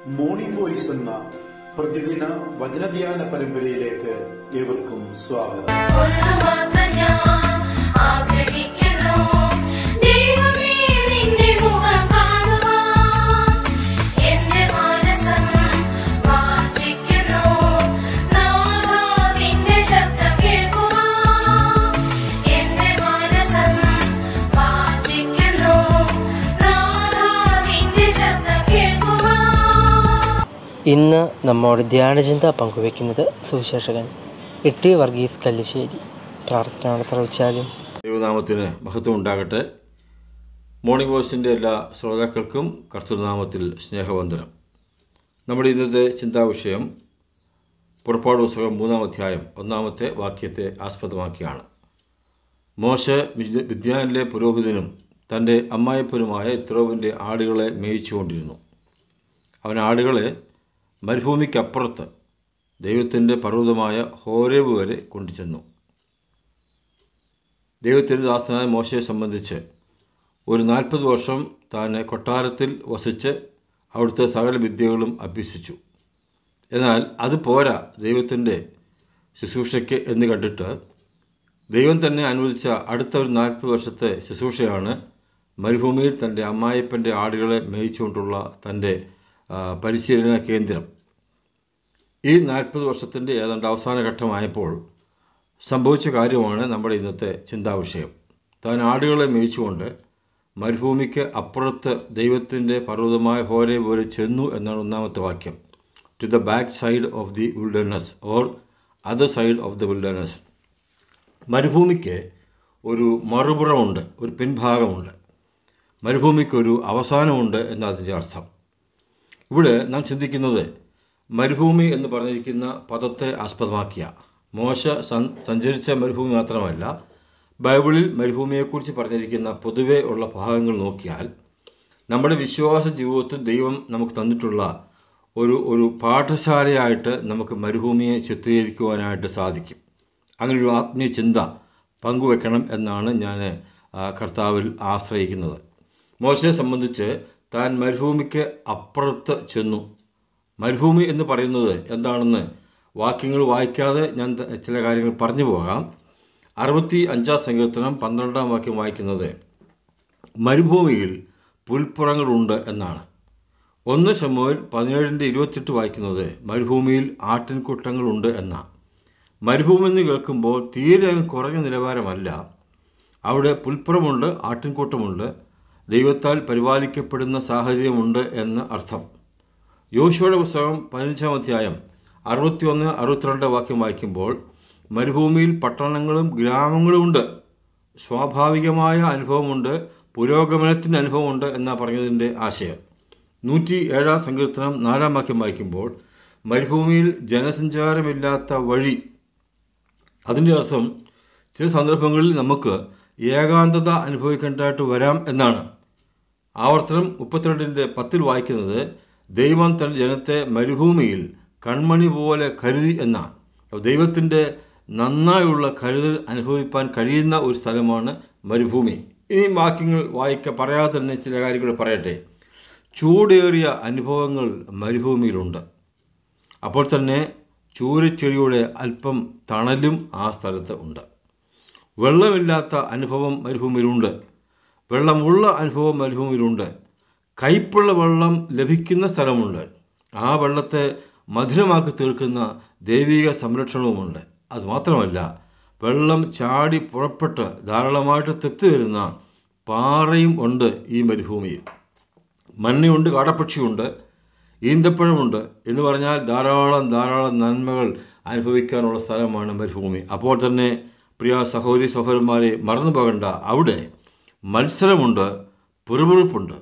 morning voice എന്ന പ്രതിദിന വചനധ്യാന പരമ്പരയിലേക്ക് ഏവർക്കും സ്വാഗതം ഒന്ന് മാത്രം ഞാൻ ആഗ്രഹിക്കുന്നു ദൈവമേ നിന്റെ മുഖം കാണുവാൻ എന്റെ മനസ്സം വാഞ്ചിക്കുന്നു നാഥാ നിന്റെ ശബ്ദം കേൾക്കുവാൻ എന്റെ മനസ്സം വാഞ്ചിക്കുന്നു നാഥാ നിന്റെ ശബ്ദം കേൾക്കുവാൻ ഇന്ന് നമ്മോട് ധ്യാനചിന്ത പങ്കുവെക്കുന്നത് സുവിശേഷകൻ ഇട്ടി വർഗീസ് കല്ലിശ്ശേരി പ്രാർത്ഥനയോടെ ശ്രവിച്ചാലും ദൈവനാമത്തിന് മഹത്വം ഉണ്ടാകട്ടെ മോർണിംഗ് വോയിസിൻ്റെ എല്ലാ ശ്രോതാക്കൾക്കും കർത്തൃനാമത്തിൽ സ്നേഹവന്ദനം നമ്മുടെ ഇന്നത്തെ ചിന്താവിഷയം പുറപ്പാട് പുസ്തകം മൂന്നാം അധ്യായം ഒന്നാമത്തെ വാക്യത്തെ ആസ്പദമാക്കിയാണ് മോശ മിദ്യ- മിദ്യാനിലെ പുരോഹിതനും തൻ്റെ അമ്മായപ്പനുമായ ഇത്രോവിൻ്റെ ആടുകളെ മേയിച്ചുകൊണ്ടിരുന്നു അവൻ ആടുകളെ മരുഭൂമിക്കപ്പുറത്ത് ദൈവത്തിൻ്റെ പർവ്വതമായ ഹോരേബ് വരെ കൊണ്ടുചെന്നു ദൈവത്തിൻ്റെ ദാസനായ മോശയെ സംബന്ധിച്ച് ഒരു നാൽപ്പത് വർഷം താൻ കൊട്ടാരത്തിൽ വസിച്ച് അവിടുത്തെ സകല വിദ്യകളും അഭ്യസിച്ചു എന്നാൽ അത് പോരാ ദൈവത്തിൻ്റെ ശുശ്രൂഷയ്ക്ക് എന്ന് കണ്ടിട്ട് ദൈവം തന്നെ അനുവദിച്ച അടുത്ത ഒരു നാൽപ്പത് വർഷത്തെ ശുശ്രൂഷയാണ് മരുഭൂമിയിൽ തൻ്റെ അമ്മായിപ്പൻ്റെ ആടുകളെ മേയിച്ചുകൊണ്ടുള്ള തൻ്റെ ആ, പരിശീലന കേന്ദ്രം ഈ നാൽപ്പത് വർഷത്തിൻ്റെ ഏതാണ്ട് അവസാന ഘട്ടമായപ്പോൾ സംഭവിച്ച കാര്യമാണ് നമ്മുടെ ഇന്നത്തെ ചിന്താവിഷയം താൻ ആടുകളെ മേയിച്ചുകൊണ്ട് മരുഭൂമിക്ക് അപ്പുറത്ത് ദൈവത്തിൻ്റെ പർവ്വതമായ ഹോരെ പോലെ ചെന്നു എന്നാണ് ഒന്നാമത്തെ വാക്യം to the back side of the wilderness or other side of the wilderness മരുഭൂമിക്ക് ഒരു മറുപുറമുണ്ട് ഒരു പിൻഭാഗമുണ്ട് മരുഭൂമിക്കൊരു അവസാനമുണ്ട് എന്നതിൻ്റെ അർത്ഥം ഇവിടെ നാം ചിന്തിക്കുന്നത് മരുഭൂമി എന്ന് പറഞ്ഞിരിക്കുന്ന പദത്തെ ആസ്പദമാക്കിയ മോശ സൻ- സഞ്ചരിച്ച മരുഭൂമി മാത്രമല്ല ബൈബിളിൽ മരുഭൂമിയെക്കുറിച്ച് പറഞ്ഞിരിക്കുന്ന പൊതുവെ ഉള്ള ഭാഗങ്ങൾ നോക്കിയാൽ നമ്മുടെ വിശ്വാസ ജീവിതത്തിൽ ദൈവം നമുക്ക് തന്നിട്ടുള്ള ഒരു ഒരു പാഠശാലയായിട്ട് നമുക്ക് മരുഭൂമിയെ ചിത്രീകരിക്കുവാനായിട്ട് സാധിക്കും അങ്ങനെ ഒരു ആത്മീയ ചിന്ത പങ്കുവെക്കണം എന്നാണ് ഞാൻ ആ, കർത്താവിൽ ആശ്രയിക്കുന്നത് മോശയെ സംബന്ധിച്ച് താൻ മരുഭൂമിക്ക് അപ്പുറത്ത് ചെന്നു മരുഭൂമി എന്ന് പറയുന്നത് എന്താണെന്ന് വാക്യങ്ങൾ വായിക്കാതെ ഞാൻ ത- ചില കാര്യങ്ങൾ പറഞ്ഞു പോകാം അറുപത്തി അഞ്ചാം സങ്കീർത്തനം പന്ത്രണ്ടാം വാക്യം വായിക്കുന്നത് മരുഭൂമിയിൽ പുൽപ്പുറങ്ങളുണ്ട് എന്നാണ് ഒന്ന് ശമുവേൽ പതിനേഴിൻ്റെ ഇരുപത്തെട്ട് വായിക്കുന്നത് മരുഭൂമിയിൽ ആട്ടിൻകൂട്ടങ്ങളുണ്ട് എന്നാണ് മരുഭൂമി എന്ന് കേൾക്കുമ്പോൾ തീരെ അങ്ങ് കുറഞ്ഞ നിലവാരമല്ല അവിടെ പുൽപ്പുറമുണ്ട് ആട്ടിൻകൂട്ടമുണ്ട് ദൈവത്താൽ പരിപാലിക്കപ്പെടുന്ന സാഹചര്യമുണ്ട് എന്ന് അർത്ഥം യോശുവയുടെ പുസ്തകം പതിനഞ്ചാം അധ്യായം അറുപത്തിയൊന്ന് അറുപത്തിരണ്ട് വാക്യം വായിക്കുമ്പോൾ മരുഭൂമിയിൽ പട്ടണങ്ങളും ഗ്രാമങ്ങളും ഉണ്ട് സ്വാഭാവികമായ അനുഭവമുണ്ട് പുരോഗമനത്തിൻ്റെ അനുഭവമുണ്ട് എന്നാ പറഞ്ഞതിൻ്റെ ആശയം നൂറ്റി ഏഴാം സങ്കീർത്തനം നാലാം വാക്യം വായിക്കുമ്പോൾ മരുഭൂമിയിൽ ജനസഞ്ചാരമില്ലാത്ത വഴി അതിൻ്റെ അർത്ഥം ചില സന്ദർഭങ്ങളിൽ നമുക്ക് ഏകാന്തത അനുഭവിക്കേണ്ടതായിട്ട് വരാം എന്നാണ് ആവർത്തനം മുപ്പത്തിരണ്ടിൻ്റെ പത്തിൽ വായിക്കുന്നത് ദൈവം തൻ്റെ ജനത്തെ മരുഭൂമിയിൽ കൺമണി പോലെ കരുതി എന്നാണ് അപ്പോൾ ദൈവത്തിൻ്റെ നന്നായുള്ള കരുതൽ അനുഭവിപ്പാൻ കഴിയുന്ന ഒരു സ്ഥലമാണ് മരുഭൂമി ഇനി വാക്യങ്ങൾ വായിക്ക പറയാതെ തന്നെ ചില കാര്യങ്ങൾ പറയട്ടെ ചൂടേറിയ അനുഭവങ്ങൾ മരുഭൂമിയിലുണ്ട് അപ്പോൾ തന്നെ ചൂരച്ചെടിയുടെ അല്പം തണലും ആ സ്ഥലത്ത് ഉണ്ട് വെള്ളമില്ലാത്ത അനുഭവം മരുഭൂമിയിലുണ്ട് വെള്ളമുള്ള അനുഭവം മരുഭൂമിയിലുണ്ട് കയ്പുള്ള വെള്ളം ലഭിക്കുന്ന സ്ഥലമുണ്ട് ആ വെള്ളത്തെ മധുരമാക്കി തീർക്കുന്ന ദൈവിക സംരക്ഷണവുമുണ്ട് അതുമാത്രമല്ല വെള്ളം ചാടി പുറപ്പെട്ട് ധാരാളമായിട്ട് തൃപ്തി വരുന്ന പാറയും ഉണ്ട് ഈ മരുഭൂമിയിൽ മണ്ണയുണ്ട് കാടപ്പക്ഷിയുണ്ട് ഈന്തപ്പഴമുണ്ട് എന്ന് പറഞ്ഞാൽ ധാരാളം ധാരാളം നന്മകൾ അനുഭവിക്കാനുള്ള സ്ഥലമാണ് മരുഭൂമി അപ്പോൾ തന്നെ പ്രിയ സഹോദരി സഹോദരന്മാരെ മറന്നു പോകണ്ട അവിടെ മത്സരമുണ്ട് പുറപുറുപ്പുണ്ട്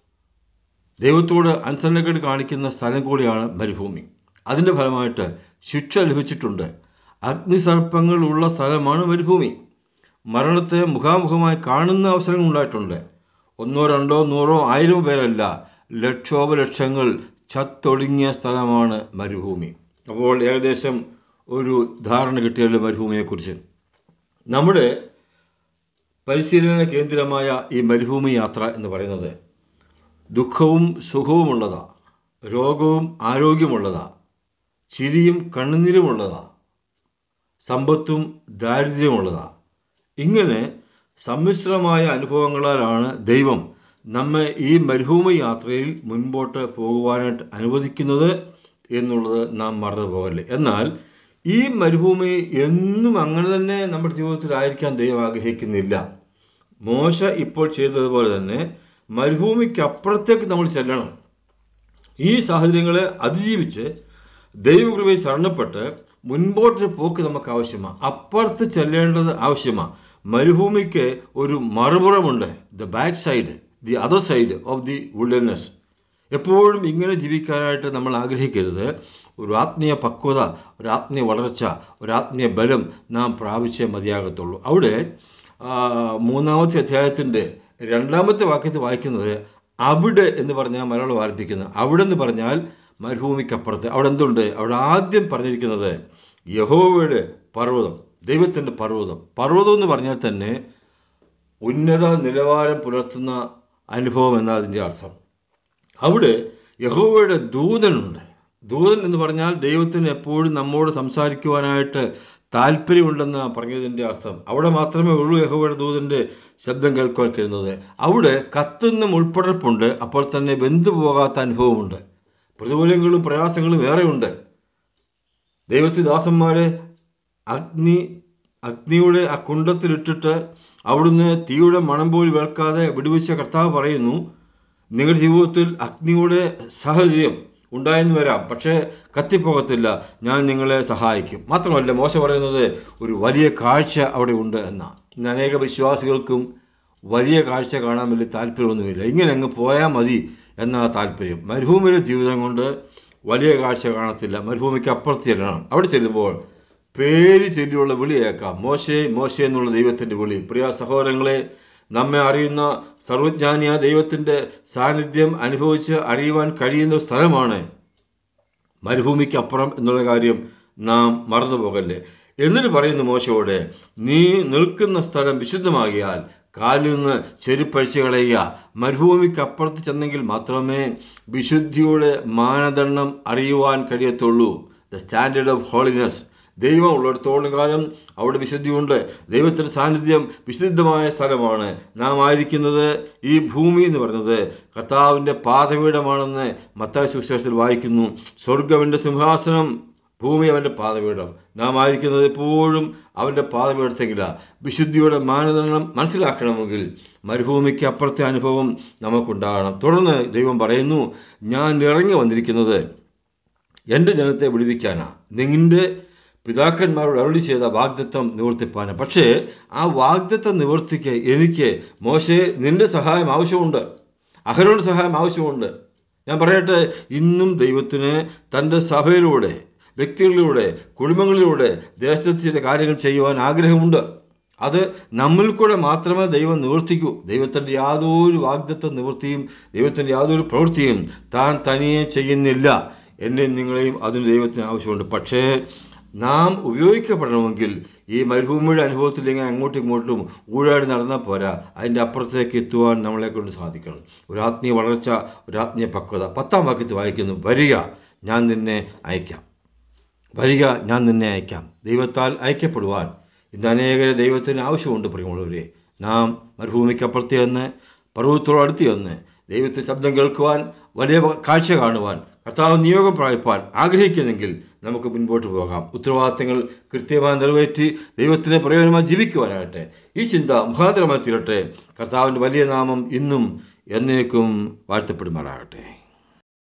ദൈവത്തോട് അനുസരണക്കേട് കാണിക്കുന്ന സ്ഥലം കൂടിയാണ് മരുഭൂമി അതിൻ്റെ ഫലമായിട്ട് ശിക്ഷ ലഭിച്ചിട്ടുണ്ട് അഗ്നിസർപ്പങ്ങൾ ഉള്ള സ്ഥലമാണ് മരുഭൂമി മരണത്തെ മുഖാമുഖമായി കാണുന്ന അവസരങ്ങൾ ഉണ്ടായിട്ടുണ്ട് ഒന്നോ രണ്ടോ നൂറോ ആയിരം പേരല്ല ലക്ഷോപലക്ഷങ്ങൾ ചത്തൊടുങ്ങിയ സ്ഥലമാണ് മരുഭൂമി അപ്പോൾ ഏകദേശം ഒരു ധാരണ കിട്ടിയല്ലോ മരുഭൂമിയെക്കുറിച്ച് നമ്മുടെ പരിശീലന കേന്ദ്രമായ ഈ മരുഭൂമി യാത്ര എന്ന് പറയുന്നത് ദുഃഖവും സുഖവുമുള്ളതാണ് രോഗവും ആരോഗ്യമുള്ളതാ ചിരിയും കണ്ണുനീരുമുള്ളതാ സമ്പത്തും ദാരിദ്ര്യമുള്ളതാ ഇങ്ങനെ സമ്മിശ്രമായ അനുഭവങ്ങളാലാണ് ദൈവം നമ്മെ ഈ മരുഭൂമി യാത്രയിൽ മുൻപോട്ട് പോകുവാനായിട്ട് അനുവദിക്കുന്നത് എന്നുള്ളത് നാം മറന്നു പോകല്ലേ എന്നാൽ ഈ മരുഭൂമി എന്നും അങ്ങനെ തന്നെ നമ്മുടെ ജീവിതത്തിലായിരിക്കാൻ ദൈവം ആഗ്രഹിക്കുന്നില്ല മോശ ഇപ്പോൾ ചെയ്തതുപോലെ തന്നെ മരുഭൂമിക്കപ്പുറത്തേക്ക് നമ്മൾ ചെല്ലണം ഈ സാഹചര്യങ്ങളെ അതിജീവിച്ച് ദൈവകൃപയിൽ ശരണപ്പെട്ട് മുൻപോട്ടൊരു പോക്ക് നമുക്ക് ആവശ്യമാണ് അപ്പുറത്ത് ചെല്ലേണ്ടത് ആവശ്യമാണ് മരുഭൂമിക്ക് ഒരു മറുപുറമുണ്ട് the back side the other side of the wilderness എപ്പോഴും ഇങ്ങനെ ജീവിക്കാനായിട്ട് നമ്മൾ ആഗ്രഹിക്കരുത് ഒരു ആത്മീയ പക്വത ഒരു ആത്മീയ വളർച്ച ഒരു ആത്മീയ ബലം നാം പ്രാപിച്ചേ മതിയാകത്തുള്ളൂ അവിടെ ആ, മൂന്നാമത്തെ അധ്യായത്തിൻ്റെ രണ്ടാമത്തെ വാക്യത്തിൽ വായിക്കുന്നത് അവിടെ എന്ന് പറഞ്ഞാൽ മലയാളം ആരംഭിക്കുന്നത് അവിടെ എന്ന് പറഞ്ഞാൽ മരുഭൂമിക്കപ്പുറത്ത് അവിടെ എന്തുണ്ട് അവിടെ ആദ്യം പറഞ്ഞിരിക്കുന്നത് യഹോവയുടെ പർവ്വതം ദൈവത്തിൻ്റെ പർവ്വതം പർവ്വതം എന്ന് പറഞ്ഞാൽ തന്നെ ഉന്നത നിലവാരം പുലർത്തുന്ന അനുഭവം എന്നാണ് അതിൻ്റെ അർത്ഥം അവിടെ യഹോവയുടെ ദൂതനുണ്ട് ദൂതൻ എന്ന് പറഞ്ഞാൽ ദൈവത്തിന് എപ്പോഴും നമ്മോട് സംസാരിക്കുവാനായിട്ട് താല്പര്യമുണ്ടെന്ന് പറഞ്ഞതിൻ്റെ അർത്ഥം അവിടെ മാത്രമേ ഉള്ളൂ യഹോവയുടെ ദൂതൻ്റെ ശബ്ദം കേൾക്കാൻ കഴിയുന്നത് അവിടെ കത്തുന്ന മുൾപ്പടർപ്പുണ്ട് അപ്പോൾ തന്നെ വെന്തു പോകാത്ത അനുഭവമുണ്ട് പ്രതികൂലങ്ങളും പ്രയാസങ്ങളും ഏറെയുണ്ട് ദൈവത്തിൽ ദാസന്മാരെ അഗ്നി അഗ്നിയുടെ ആ കുണ്ടത്തിലിട്ടിട്ട് അവിടുന്ന് തീയുടെ മണം പോലും വേൾക്കാതെ വിടുവിച്ച കർത്താവ് പറയുന്നു നിങ്ങളുടെ ജീവിതത്തിൽ അഗ്നിയുടെ സാഹചര്യം ഉണ്ടായെന്ന് വരാം പക്ഷേ കത്തിപ്പോകത്തില്ല ഞാൻ നിങ്ങളെ സഹായിക്കും മാത്രമല്ല മോശ പറയുന്നത് ഒരു വലിയ കാഴ്ച അവിടെ ഉണ്ട് എന്ന ഇന്ന് അനേക വിശ്വാസികൾക്കും വലിയ കാഴ്ച കാണാൻ വലിയ താല്പര്യമൊന്നുമില്ല ഇങ്ങനെ അങ്ങ് പോയാൽ മതി എന്നാ താല്പര്യം മരുഭൂമിയുടെ ജീവിതം കൊണ്ട് വലിയ കാഴ്ച കാണത്തില്ല മരുഭൂമിക്ക് അപ്പുറത്ത് ചെല്ലണം അവിടെ ചെല്ലുമ്പോൾ പേര് ചൊല്ലിയുള്ള വിളി കേൾക്കാം മോശേ മോശേ എന്നുള്ള ദൈവത്തിൻ്റെ വിളി പ്രിയ സഹോദരങ്ങളെ നമ്മെ അറിയുന്ന സർവജ്ഞാനിയ ദൈവത്തിൻ്റെ സാന്നിധ്യം അനുഭവിച്ച് അറിയുവാൻ കഴിയുന്ന സ്ഥലമാണ് മരുഭൂമിക്ക് അപ്പുറം എന്നുള്ള കാര്യം നാം മറന്നു പോകല്ലേ എന്നിട്ട് പറയുന്നു മോശയോട് നീ നിൽക്കുന്ന സ്ഥലം വിശുദ്ധമാകിയാൽ കാലിൽ നിന്ന് ചെരുപ്പഴിച്ച് കളയുക മരുഭൂമിക്ക് അപ്പുറത്ത് ചെന്നെങ്കിൽ മാത്രമേ വിശുദ്ധിയുടെ മാനദണ്ഡം അറിയുവാൻ കഴിയത്തുള്ളൂ ദ സ്റ്റാൻഡേർഡ് ഓഫ് ഹോളിനെസ് ദൈവം ഉള്ളിടത്തോളം കാലം അവിടെ വിശുദ്ധിയുണ്ട് ദൈവത്തിൻ്റെ സാന്നിധ്യം വിശുദ്ധമായ സ്ഥലമാണ് നാം ആയിരിക്കുന്നത് ഈ ഭൂമി എന്ന് പറയുന്നത് കർത്താവിൻ്റെ പാതപീഠമാണെന്ന് മത്തായ സുവിശേഷത്തിൽ വായിക്കുന്നു സ്വർഗവൻ്റെ സിംഹാസനം ഭൂമി അവൻ്റെ പാതപീഠം നാം ആയിരിക്കുന്നത് എപ്പോഴും അവൻ്റെ പാതപീഠത്തെങ്കില വിശുദ്ധിയുടെ മാനദണ്ഡം മനസ്സിലാക്കണമെങ്കിൽ മരുഭൂമിക്ക് അപ്പുറത്തെ അനുഭവം നമുക്കുണ്ടാകണം തുടർന്ന് ദൈവം പറയുന്നു ഞാൻ ഇറങ്ങി വന്നിരിക്കുന്നത് എൻ്റെ ജനത്തെ വിടുവിക്കാനാ നിങ്ങളുടെ പിതാക്കന്മാരോട് അരുളി ചെയ്ത വാഗ്ദത്വം നിവർത്തിപ്പാന് പക്ഷേ ആ വാഗ്ദത്ത നിവർത്തിക്ക് എനിക്ക് മോശെ നിന്റെ സഹായം ആവശ്യമുണ്ട് അഹരോട് സഹായം ആവശ്യമുണ്ട് ഞാൻ പറയട്ടെ ഇന്നും ദൈവത്തിന് തൻ്റെ സഭയിലൂടെ വ്യക്തികളിലൂടെ കുടുംബങ്ങളിലൂടെ ദേശത്ത് ചില കാര്യങ്ങൾ ചെയ്യുവാൻ ആഗ്രഹമുണ്ട് അത് നമ്മിൽ കൂടെ മാത്രമേ ദൈവം നിവർത്തിക്കൂ ദൈവത്തിൻ്റെ യാതൊരു വാഗ്ദത്ത നിവൃത്തിയും ദൈവത്തിൻ്റെ യാതൊരു പ്രവൃത്തിയും താൻ തനിയെ ചെയ്യുന്നില്ല എന്നെയും നിങ്ങളെയും അതിന് ദൈവത്തിന് ആവശ്യമുണ്ട് പക്ഷേ നാം ഉപയോഗിക്കപ്പെടണമെങ്കിൽ ഈ മരുഭൂമിയുടെ അനുഭവത്തിൽ ഇങ്ങനെ അങ്ങോട്ടും ഇങ്ങോട്ടും ഊഴാടി നടന്നാൽ പോരാ അതിൻ്റെ അപ്പുറത്തേക്ക് എത്തുവാൻ നമ്മളെ കൊണ്ട് സാധിക്കണം ഒരു ആത്മീയ വളർച്ച ഒരു ആത്മീയ പക്വത പത്താം വാക്യത്തിൽ വായിക്കുന്നു വരിക ഞാൻ നിന്നെ അയക്കാം വരിക ഞാൻ നിന്നെ അയക്കാം ദൈവത്താൽ അയക്കപ്പെടുവാൻ ഇന്ന് അനേകരെ ദൈവത്തിന് ആവശ്യമുണ്ട് പ്രിയമുള്ളവരെ നാം മരുഭൂമിക്കപ്പുറത്ത് ചെന്ന് പർവ്വതത്തോട് അടുത്ത് ചെന്ന് ദൈവത്തെ ശബ്ദം കേൾക്കുവാൻ വലിയ കാഴ്ച കാണുവാൻ കർത്താവ് നിയോഗം പ്രാപിപ്പാൻ ആഗ്രഹിക്കുന്നെങ്കിൽ നമുക്ക് മുൻപോട്ട് പോകാം ഉത്തരവാദിത്തങ്ങൾ കൃത്യമായി നിറവേറ്റി ദൈവത്തിന് പ്രയോജനമായി ജീവിക്കുവാനാകട്ടെ ഈ ചിന്ത മുഖാന്തരമായി തീരട്ടെ കർത്താവിൻ്റെ വലിയ നാമം ഇന്നും എന്നേക്കും വാഴ്ത്തപ്പെടുമാറാകട്ടെ